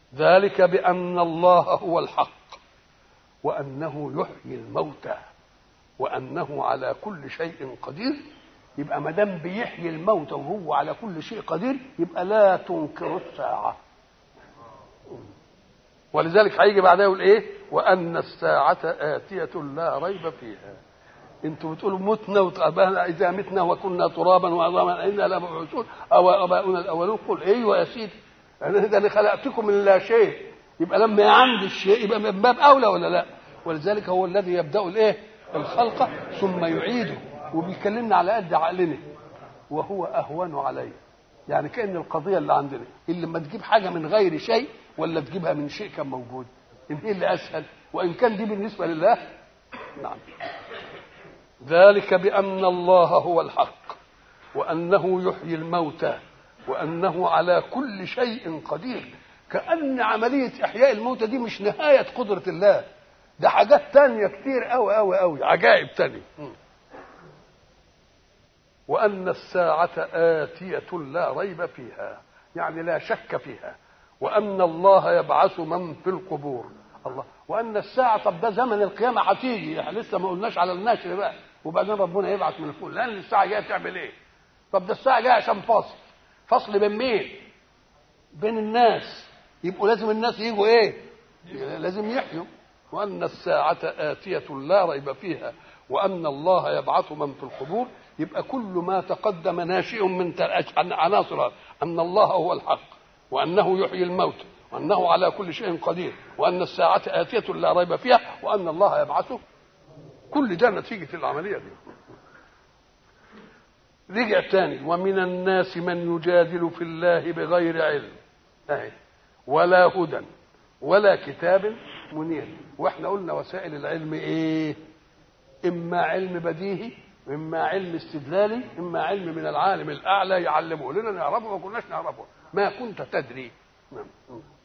ذلك بأن الله هو الحق وأنه يحيي الموتى وأنه على كل شيء قدير يبقى ما دام بيحيي الموتى وهو على كل شيء قدير يبقى لا تنكر الساعة ولذلك هيجي بعدها يقول ايه وأن الساعة آتية لا ريب فيها انتوا بتقولوا متنا وتأبانا اذا متنا وكنا ترابا وعظاما انا لمبعوثون او اباؤنا الاولون قل ايوه يا سيدي انا ده اللي خلقتكم من لا شيء يبقى لما عندي الشيء يبقى من باب اولى ولا لا ولذلك هو الذي يبدا الايه الخلق ثم يعيده وبيكلمنا على قد عقلنا وهو اهون عليه يعني كان القضيه اللي عندنا اللي لما تجيب حاجه من غير شيء ولا تجيبها من شيء كان موجود ان ايه اللي اسهل وان كان دي بالنسبه لله نعم ذلك بأن الله هو الحق وأنه يحيي الموتى وأنه على كل شيء قدير كأن عملية إحياء الموتى دي مش نهاية قدرة الله ده حاجات تانية كتير أوي أوي أوي عجائب تانية وأن الساعة آتية لا ريب فيها يعني لا شك فيها وأن الله يبعث من في القبور الله وأن الساعة طب ده زمن القيامة هتيجي احنا لسه ما قلناش على النشر بقى وبعدين ربنا يبعث من الفوق لان الساعه جايه تعمل ايه طب ده الساعه جايه عشان فصل فصل بين مين بين الناس يبقوا لازم الناس يجوا ايه لازم يحيوا وان الساعه اتيه لا ريب فيها وان الله يبعث من في القبور يبقى كل ما تقدم ناشئ من عناصر ان الله هو الحق وانه يحيي الموت وانه على كل شيء قدير وان الساعه اتيه لا ريب فيها وان الله يبعثه كل ده نتيجة العملية دي رجع تاني ومن الناس من يجادل في الله بغير علم أهي ولا هدى ولا كتاب منير واحنا قلنا وسائل العلم ايه اما علم بديهي اما علم استدلالي اما علم من العالم الاعلى يعلمه لنا نعرفه ما كناش نعرفه ما كنت تدري نعم